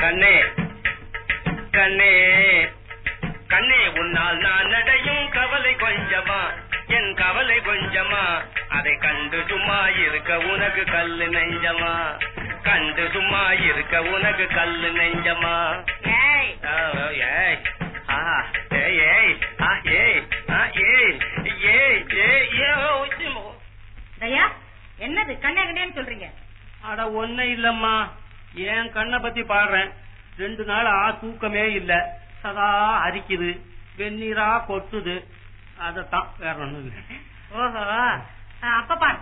கண்ணே கண்ணே கண்ணே உன்னால் நான் நடையும் கவலை கொஞ்சமா என் கவலை கொஞ்சமா அதை கண்டு சும்மா இருக்க உனக்கு கல்லு நெஞ்சமா கண்டு சும்மா இருக்க உனக்கு கல்லு நெஞ்சமா ஏய் ஆ, ஏய் ஆ, ஏய் ஏய் ஆ, ஏய் ஆ, ஏய் ஏய் ஏய் ஏய் ஓ, சிம்மு. தயா என்னது கண்ணே கண்ணேன்னு சொல்றீங்க அட ஒண்ணு இல்லம்மா என் கண்ணை பத்தி பாடுறேன் ரெண்டு நாள் ஆ தூக்கமே இல்ல சதா அரிக்குது வெந்நீரா கொட்டுது அதத்தான் வேற ஒண்ணும் இல்ல ஓஹோ ஆ, அப்ப பாரு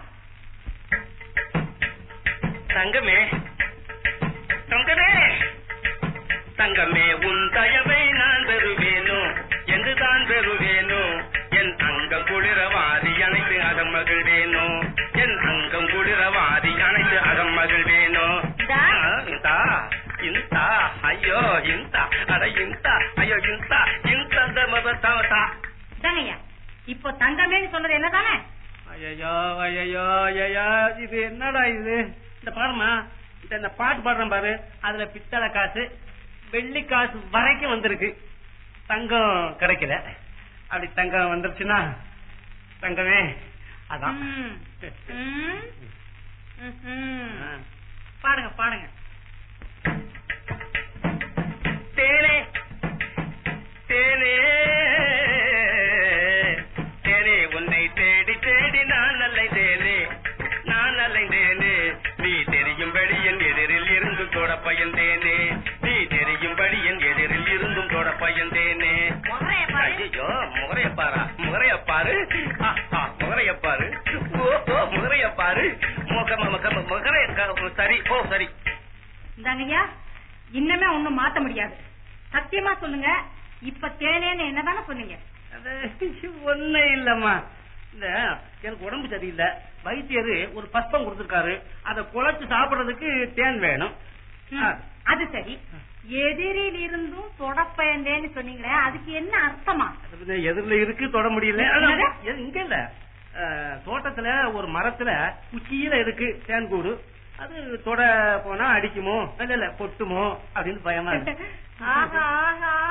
தங்கமே தங்கமே தங்கமே உன் தயவை நான் பெறுவேனோ என்று தான் பெறுவேனோ என் அங்கம் குளிர வாரி அணைத்து அகம் மகிழ்வேனோ என் அங்கம் குளிர வாரி அணைத்து அகம் மகிழ்வேனோ இந்தா. ஆ, இந்தா இந்தா ஐயோ இந்தா அட இந்தா ஐயோ இந்தா இந்த தா இதாங்கய்யா இப்போ தங்கமேன்னு சொன்னது என்னதானே ஐயோ ஐயோ ஐயோ இது என்னடா இது இந்த பாருமா இந்த இந்த பாட்டு பாடுறேன் பாரு அதுல பித்தளை காசு வெள்ளி காசு வரைக்கும் வந்திருக்கு தங்கம் கிடைக்கல அப்படி தங்கம் வந்துருச்சுன்னா தங்கமே அதான் ம். ம். ம்ஹும். ஆ. பாடுங்க பாடுங்க தேனே தேனே தேனே உன்னை தேடி தேடி நான் அலைந்தேனே நான் அலைந்தேனே நீ தெரியும்படி என் எதிரில் இருந்து தொட பயந்தேனே நீ தெரியும்படி என் எதிரில் இருந்தும் தொட பயந்தேனே முகரைய பாரு. ஐயோ முகரைய பாரா முகரைய பாரு ஆ, ஆ, முகரைய பாரு ஓ ஓ முகரைய பாரு முக முக முகரைய சரி ஓ சரி இந்தாங்கய்யா இன்னமே ஒண்ணும் மாத்த முடியாது சத்தியமா சொல்லுங்க இப்ப தேனேன்னு என்னதானே சொன்னீங்க அது ஒண்ணு இல்லம்மா இந்த எனக்கு உடம்பு சரியில்லை வைத்தியரு ஒரு பஸ்பம் கொடுத்திருக்காரு அதை குழைச்சு சாப்பிடுறதுக்கு தேன் வேணும் ம், ஆ. அது சரி எதிரில் இருந்தும் தொடப்பயந்தேன்னு சொன்னீங்களே அதுக்கு என்ன அர்த்தமா அது வந்து எதிரில இருக்கு தொட முடியல என்னது? எ- இங்க இல்ல அஹ், தோட்டத்துல ஒரு மரத்துல உச்சியில இருக்கு தேன் கூடு அது தொட போனா அடிக்குமோ இல்ல இல்ல கொட்டுமோ அப்படின்னு பயமா இருக்கு ஆஹா ஆஹா